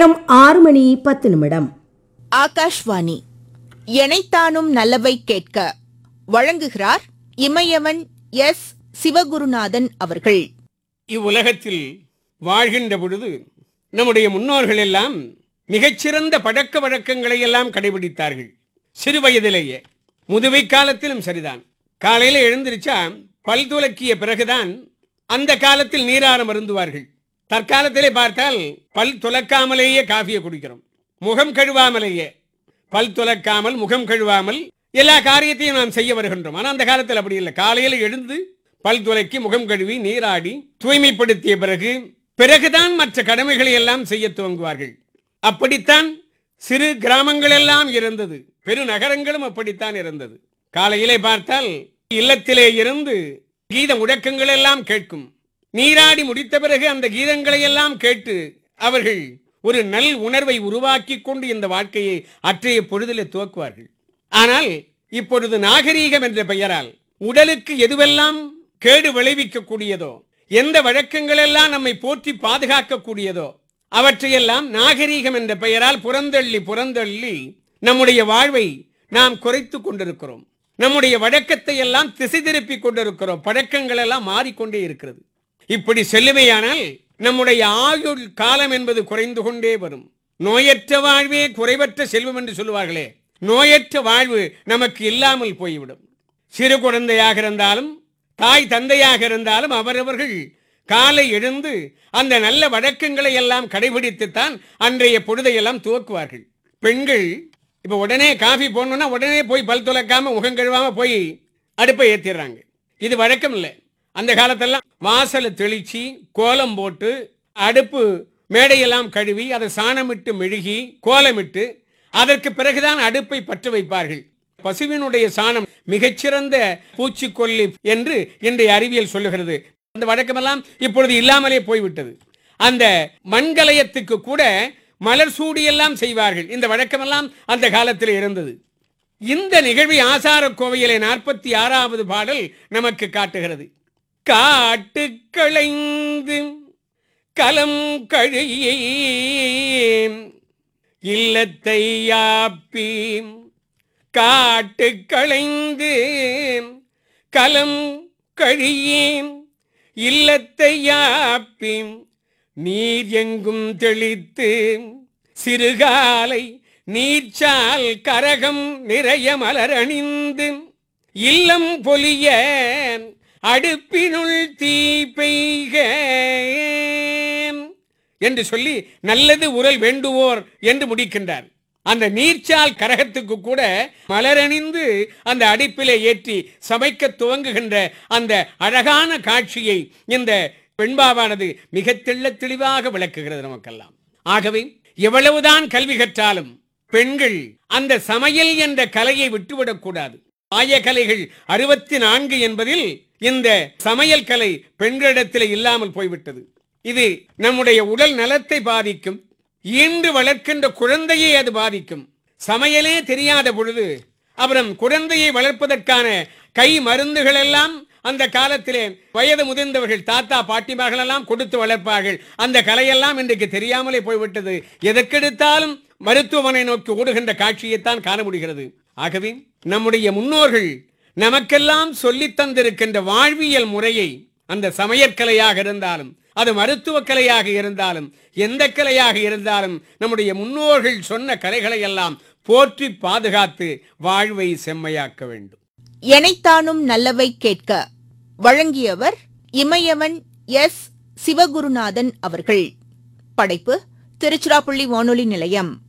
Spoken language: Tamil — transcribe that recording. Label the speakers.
Speaker 1: நேரம் ஆறு மணி பத்து நிமிடம்
Speaker 2: ஆகாஷ்வாணி எனைத்தானும் நல்லவை கேட்க வழங்குகிறார் இமயவன் எஸ் சிவகுருநாதன் அவர்கள்
Speaker 3: இவ்வுலகத்தில் வாழ்கின்ற பொழுது நம்முடைய முன்னோர்கள் எல்லாம் மிகச்சிறந்த பழக்க வழக்கங்களை எல்லாம் கடைபிடித்தார்கள் சிறு வயதிலேயே முதுமை காலத்திலும் சரிதான் காலையில எழுந்திருச்சா பல் துலக்கிய பிறகுதான் அந்த காலத்தில் நீராரம் அருந்துவார்கள் தற்காலத்திலே பார்த்தால் பல் துலக்காமலேயே காஃபியை குடிக்கிறோம் முகம் கழுவாமலேயே பல் துலக்காமல் முகம் கழுவாமல் எல்லா காரியத்தையும் நாம் செய்ய வருகின்றோம் ஆனால் அந்த காலத்தில் அப்படி இல்லை காலையில் எழுந்து பல் துலக்கி முகம் கழுவி நீராடி தூய்மைப்படுத்திய பிறகு பிறகுதான் மற்ற கடமைகளை எல்லாம் செய்ய துவங்குவார்கள் அப்படித்தான் சிறு கிராமங்கள் எல்லாம் இருந்தது பெருநகரங்களும் அப்படித்தான் இருந்தது காலையிலே பார்த்தால் இல்லத்திலே இருந்து கீத முழக்கங்கள் எல்லாம் கேட்கும் நீராடி முடித்த பிறகு அந்த கீதங்களை எல்லாம் கேட்டு அவர்கள் ஒரு நல் உணர்வை உருவாக்கி கொண்டு இந்த வாழ்க்கையை அற்றைய பொழுதிலே துவக்குவார்கள் ஆனால் இப்பொழுது நாகரீகம் என்ற பெயரால் உடலுக்கு எதுவெல்லாம் கேடு விளைவிக்கக்கூடியதோ எந்த வழக்கங்கள் எல்லாம் நம்மை போற்றி பாதுகாக்கக்கூடியதோ அவற்றையெல்லாம் நாகரீகம் என்ற பெயரால் புறந்தள்ளி புறந்தள்ளி நம்முடைய வாழ்வை நாம் குறைத்து கொண்டிருக்கிறோம் நம்முடைய வழக்கத்தை எல்லாம் திசை திருப்பி கொண்டிருக்கிறோம் பழக்கங்கள் எல்லாம் மாறிக்கொண்டே இருக்கிறது இப்படி செல்லுமையானால் நம்முடைய ஆயுள் காலம் என்பது குறைந்து கொண்டே வரும் நோயற்ற வாழ்வே குறைவற்ற செல்வம் என்று சொல்லுவார்களே நோயற்ற வாழ்வு நமக்கு இல்லாமல் போய்விடும் சிறு குழந்தையாக இருந்தாலும் தாய் தந்தையாக இருந்தாலும் அவரவர்கள் காலை எழுந்து அந்த நல்ல வழக்கங்களை எல்லாம் கடைபிடித்துத்தான் அன்றைய பொழுதையெல்லாம் துவக்குவார்கள் பெண்கள் இப்போ உடனே காஃபி போடணும்னா உடனே போய் பல் துலக்காம முகம் கழுவாம போய் அடுப்பை ஏத்திடுறாங்க இது வழக்கம் இல்லை அந்த காலத்தெல்லாம் வாசலை தெளிச்சு கோலம் போட்டு அடுப்பு மேடையெல்லாம் கழுவி அதை சாணமிட்டு மெழுகி கோலமிட்டு அதற்கு பிறகுதான் அடுப்பை பற்ற வைப்பார்கள் பசுவினுடைய சாணம் மிகச்சிறந்த பூச்சிக்கொல்லி என்று இன்றைய அறிவியல் சொல்லுகிறது அந்த வழக்கமெல்லாம் இப்பொழுது இல்லாமலே போய்விட்டது அந்த மண்கலயத்துக்கு கூட மலர் சூடியெல்லாம் செய்வார்கள் இந்த வழக்கமெல்லாம் அந்த காலத்தில் இருந்தது இந்த நிகழ்வி ஆசார கோவையிலே நாற்பத்தி ஆறாவது பாடல் நமக்கு காட்டுகிறது காட்டு களைந்து கலம் கழியே இல்லத்தை யாப்பி காட்டு களைந்து கலம் கழியேன் இல்லத்தை யாப்பி நீர் எங்கும் தெளித்து சிறுகாலை நீர்ச்சால் கரகம் நிறைய மலர் அணிந்து இல்லம் பொலிய அடுப்பினுள் தீ பெய்க என்று சொல்லி நல்லது உரல் வேண்டுவோர் என்று முடிக்கின்றார் அந்த நீர்ச்சால் கரகத்துக்கு கூட மலரணிந்து அந்த அடுப்பிலே ஏற்றி சமைக்க துவங்குகின்ற அந்த அழகான காட்சியை இந்த பெண்பாவானது மிக தெள்ள தெளிவாக விளக்குகிறது நமக்கெல்லாம் ஆகவே எவ்வளவுதான் கல்வி கற்றாலும் பெண்கள் அந்த சமையல் என்ற கலையை விட்டுவிடக்கூடாது ஆயக்கலைகள் அறுபத்தி நான்கு என்பதில் இந்த சமையல் கலை பெண்களிடத்தில் இல்லாமல் போய்விட்டது இது நம்முடைய உடல் நலத்தை பாதிக்கும் ஈன்று வளர்க்கின்ற குழந்தையை அது பாதிக்கும் சமையலே தெரியாத பொழுது அப்புறம் குழந்தையை வளர்ப்பதற்கான கை மருந்துகள் எல்லாம் அந்த காலத்திலே வயது முதிர்ந்தவர்கள் தாத்தா பாட்டிமார்கள் எல்லாம் கொடுத்து வளர்ப்பார்கள் அந்த கலையெல்லாம் இன்றைக்கு தெரியாமலே போய்விட்டது எதற்கெடுத்தாலும் மருத்துவமனை நோக்கி ஓடுகின்ற காட்சியைத்தான் காண முடிகிறது ஆகவே நம்முடைய முன்னோர்கள் நமக்கெல்லாம் சொல்லித் தந்திருக்கின்ற வாழ்வியல் முறையை அந்த சமையற்கலையாக இருந்தாலும் அது மருத்துவக் கலையாக இருந்தாலும் எந்த கலையாக இருந்தாலும் நம்முடைய முன்னோர்கள் சொன்ன கலைகளை எல்லாம் போற்றி பாதுகாத்து வாழ்வை செம்மையாக்க வேண்டும்
Speaker 2: எனைத்தானும் நல்லவை கேட்க வழங்கியவர் இமயவன் எஸ் சிவகுருநாதன் அவர்கள் படைப்பு திருச்சிராப்பள்ளி வானொலி நிலையம்